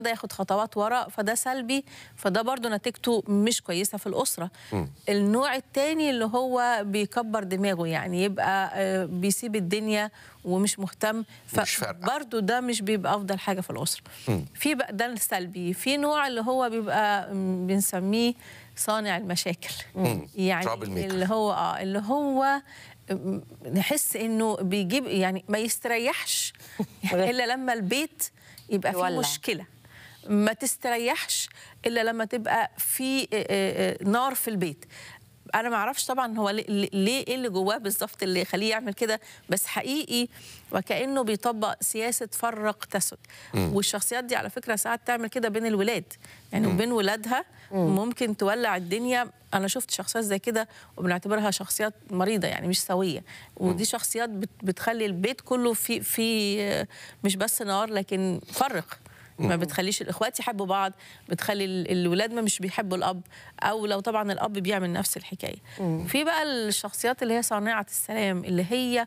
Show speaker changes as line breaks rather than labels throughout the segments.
ده ياخد خطوات ورا فده سلبي فده برضو نتيجته مش كويسه في الاسره النوع التاني اللي هو بيكبر دماغه يعني يبقى آه، بيسيب الدنيا ومش مهتم
مش فارقة.
فبرضو ده مش بيبقى افضل حاجه في الاسره في بقى ده السلبي في نوع اللي هو بيبقى م، بنسميه صانع المشاكل يعني
trouble maker.
اللي هو اه اللي هو م، نحس انه بيجيب يعني ما يستريحش الا لما البيت يبقى فيه
يولع.
مشكله ما تستريحش الا لما تبقى في آه، آه، آه، نار في البيت انا ما اعرفش طبعا هو ليه ليه- ايه اللي جواه بالظبط اللي يخليه يعمل كده بس حقيقي وكانه بيطبق سياسه فرق تسد والشخصيات دي على فكره ساعات تعمل كده بين الولاد يعني وبين ولادها ممكن تولع الدنيا انا شفت شخصيات زي كده وبنعتبرها شخصيات مريضه يعني مش سويه ودي شخصيات بت- بتخلي البيت كله في في آه، مش بس نار لكن فرق ما بتخليش الاخوات يحبوا بعض بتخلي ال- الولاد ما مش بيحبوا الاب او لو طبعا الاب بيعمل نفس الحكايه في بقى الشخصيات اللي هي صانعه السلام اللي هي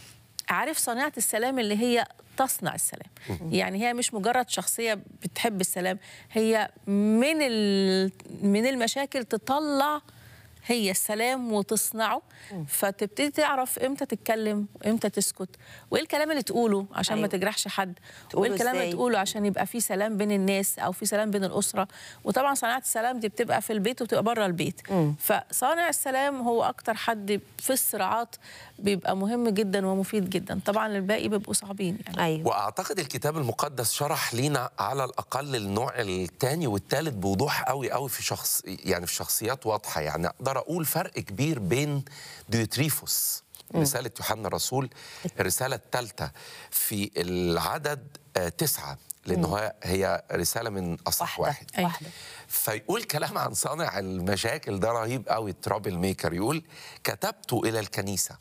عارف صانعه السلام اللي هي تصنع السلام يعني هي مش مجرد شخصيه بتحب السلام هي من ال- من المشاكل تطلع هي السلام وتصنعه فتبتدي تعرف امتى تتكلم وامتى تسكت وايه الكلام اللي تقوله عشان ما
أيوة.
تجرحش حد
تقوله
وايه الكلام اللي
إزاي؟
تقوله عشان يبقى في سلام بين الناس او في سلام بين الاسره وطبعا صناعه السلام دي بتبقى في البيت وبتبقى بره البيت فصانع السلام هو اكتر حد في الصراعات بيبقى مهم جدا ومفيد جدا طبعا الباقي بيبقوا صعبين يعني
ايوه
واعتقد الكتاب المقدس شرح لينا على الاقل النوع الثاني والثالث بوضوح قوي قوي في شخص يعني في شخصيات واضحه يعني اقدر اقول فرق كبير بين ديوتريفوس رساله يوحنا الرسول الرساله الثالثه في العدد آه، تسعه لانه هي- هي رساله من اصح
واحدة
واحد
أيوة.
واحدة
فيقول كلام عن صانع المشاكل ده رهيب قوي الترابل ميكر يقول كتبت الى الكنيسه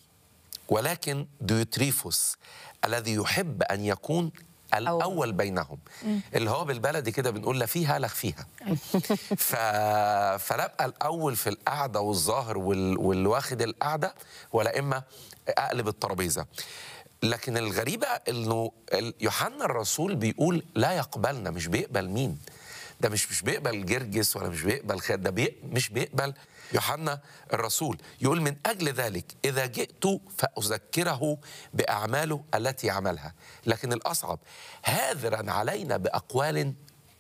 ولكن ديوتريفوس الذي يحب ان يكون الاول بينهم اللي هو بالبلدي كده بنقول لا فيها لا فيها ف... فلا ابقى الاول في القعده والظاهر وال... واللي واخد القعده ولا اما اقلب الترابيزه لكن الغريبه انه ال- يوحنا الرسول بيقول لا يقبلنا مش بيقبل مين ده مش مش بيقبل جرجس ولا مش بيقبل خد ده بي مش بيقبل يوحنا الرسول يقول من أجل ذلك إذا جئت فأذكره بأعماله التي عملها لكن الأصعب هاذرا علينا بأقوال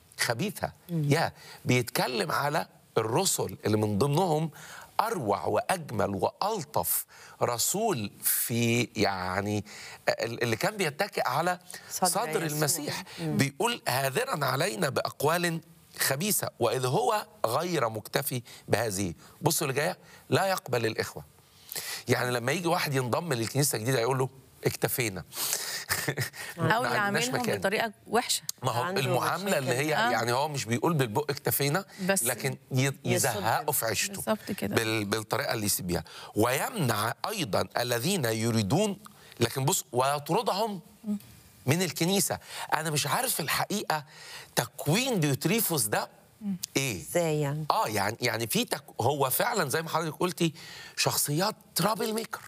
خبيثة يا بيتكلم على الرسل اللي من ضمنهم أروع وأجمل وألطف رسول في يعني اللي كان بيتكئ على
صدر
صدر
يسوع.
المسيح بيقول هاذرا علينا بأقوال خبيثة وإذ هو غير مكتفي بهذه بصوا اللي جاية لا يقبل الإخوة يعني لما يجي واحد ينضم للكنيسة الجديدة يقول له اكتفينا
او
ما عندناش
يعاملهم
مكان.
بطريقه وحشه
ما هو
عنده
المعامله اللي هي
مشاكل. آه.
يعني هو مش بيقول بالبق اكتفينا
بس
لكن ي- يزهقوا في عيشته
بالظبط كده.
بال بالطريقه اللي يسيب بيها ويمنع ايضا الذين يريدون لكن بص ويطردهم من الكنيسه انا مش عارف الحقيقه تكوين ديوتريفوس ده ايه
ازاي يعني
اه يعني يعني في تك... هو فعلا زي ما حضرتك قلتي شخصيات ترابل ميكر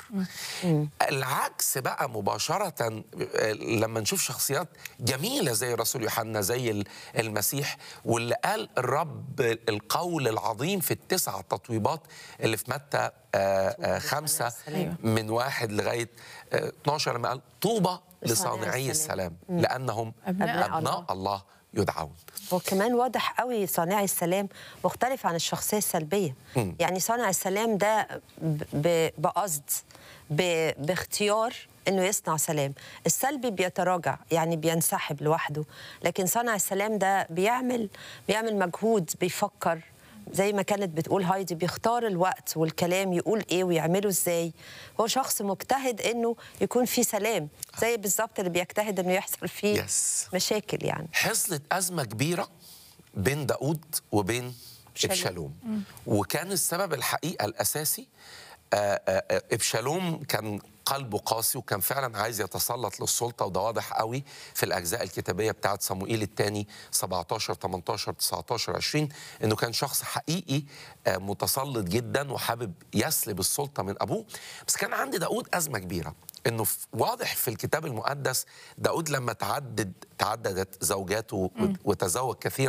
العكس بقى مباشرة آه، لما نشوف شخصيات جميلة زي الرسول يوحنا زي ال- المسيح واللي قال الرب القول العظيم في التسع تطويبات اللي في متى آه، آه، خمسة
أيوة.
من واحد لغاية آه، 12 لما قال طوبى
لصانعي
لصانعي
السلام.
السلام لأنهم
أبناء
الله.
أبناء الله يدعون
وكمان واضح قوي صانع السلام مختلف عن الشخصيه السلبيه يعني صانع السلام ده ب- ب- بقصد ب- باختيار انه يصنع سلام السلبي بيتراجع يعني بينسحب لوحده لكن صانع السلام ده بيعمل بيعمل مجهود بيفكر زي ما كانت بتقول هايدي بيختار الوقت والكلام يقول ايه ويعمله ازاي هو شخص مجتهد انه يكون في سلام زي بالظبط اللي بيجتهد انه يحصل فيه
Yes.
مشاكل يعني
حصلت أزمة كبيرة بين داود وبين
أبشالوم.
ابشالوم وكان السبب الحقيقة الأساسي آه، آه، آه، ابشالوم كان قلبه قاسي وكان فعلا عايز يتسلط للسلطة وده واضح قوي في الأجزاء الكتابية بتاعت صموئيل الثاني 17 18 19 20 إنه كان شخص حقيقي آه، متسلط جدا وحابب يسلب السلطة من أبوه بس كان عند داود أزمة كبيرة انه في- واضح في الكتاب المقدس داود لما تعدد تعددت زوجاته وت- وتزوج كثيرا